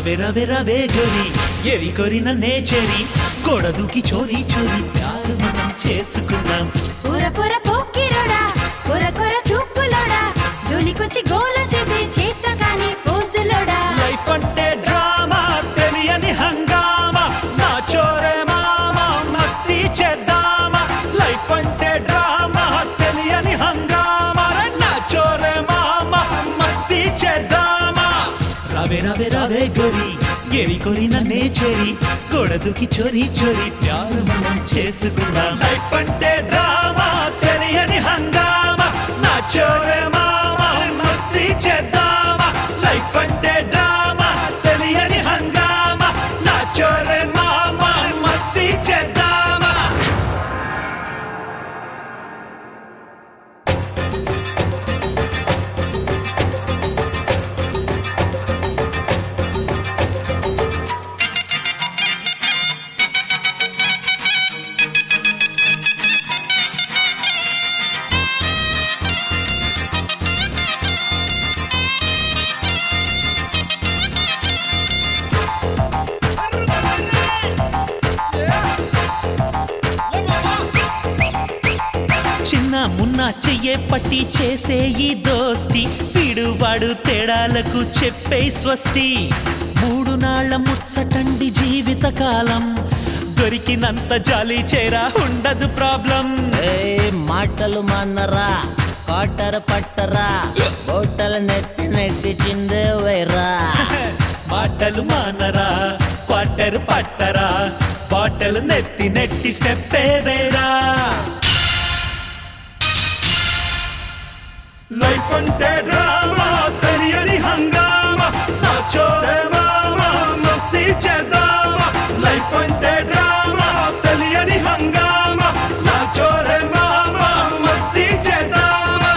రవే రవే రవే గొరి ఎరి కొరిన నేచరి గోడ దూకి చోరీ చోరీ ప్యారు మనం చేసుకుందాం పుర పుర పోకిరోడా పుర కొర చూపులోడా జోలికొచ్చి గోల చేసి చేత కాని పోజులోడా లైఫ్ అంటే డ్రామా తెలియని హంగామా నా చోరే మామా మస్తీ చేద్దామా లైఫ్ అంటే డ్రామా తెలియని హంగామా రే నా చోరే మామా మస్తీ చేద్దామా రవే రవే రవే గొరి ఎరి కొరిన నేచరి గొడదుకి చోరీ చోరీ ప్యారు మనం చేసుకుందాం లైఫ్ అంటే డ్రామా తెలియని హంగామా నా చోరే మామా మస్తీ చేద్దామా లైఫ్ అంటే డ్రామా తెలియని హంగామా నా చోరే మామా మస్తీ చేద్దామా చిన్న మున్న చెయ్యే పట్టి చేసే ఈ దోస్తి పిడువాడు తేడాలకు చెప్పే స్వస్తి మూడు నాళ్ల ముచ్చటండి జీవిత కాలం దొరికినంత జాలి చేరా ఉండదు ప్రాబ్లం ఏ మాటలు మానరా కాటర్ పట్టరా బోటలు నెట్టి నెట్టి చిందే వైరా మాటలు మానరా క్వార్టర్ పట్టరా బాటలు నెత్తి నెట్టి స్టెప్పే వేరా లైఫ్ అంటే డ్రామా తెలియని హంగామా నా చోరే మామా మస్తీ చేద్దామా లైఫ్ అంటే డ్రామా తెలియని హంగామా నా చోరే మామా మస్తీ చేద్దామా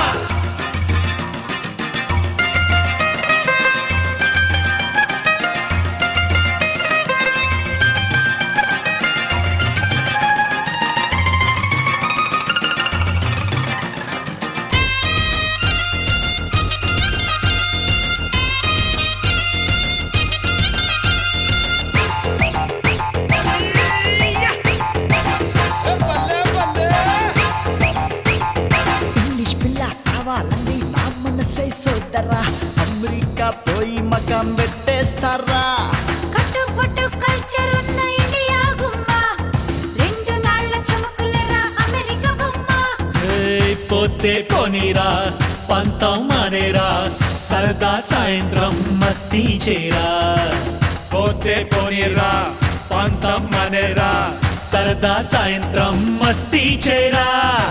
ఇంగ్లీష్ పిల్ల కావాలని నా మనసే సోదరా అమెరికా పోయి మకం పెట్టేస్తారా కట్టు పొట్టు కల్చర్ ఉన్న ఇండియా గుమ్మ రెండు నాళ్ల చమకులేరా అమెరికా బొమ్మ ఏయ్, పోతే పోనీరా పంతం మానేరా సరదా సాయంత్రం మస్తీ చేరా పోతే పోనీరా పంతం మానేరా సరదా సాయంత్రం మస్తీ చేరా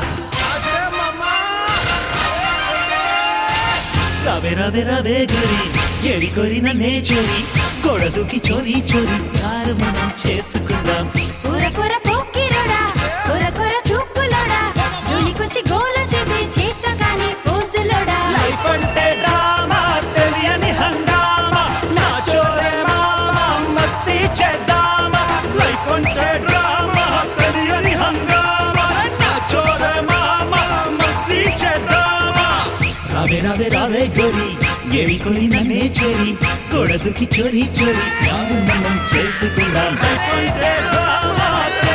రవే రవే రవే గరి ఎరి కొరిన నేచరి గొడదుకి చోరీ చోరీ ప్యారు మనం చేసుకుందాం పుర పుర పోకిరోడా పుర కొర చూపులోడా జోలికొచ్చి గోల చేసి చేత కాని పోజులోడా లైఫ్ అంటే డ్రామా తెలియని హంగామా నా చోరే మామా మస్తీ చేద్దామా లైఫ్ అంటే డ్రామా తెలియని హంగామా నా చోరే మామా మస్తీ చేద్దామా రవే రవే రవే గొరి ఎవి కొరిన నేచరి గొడదుకి చొరి చొరి యారు మనం చేసుకుందాం లైఫ్ అంటే డ్రామా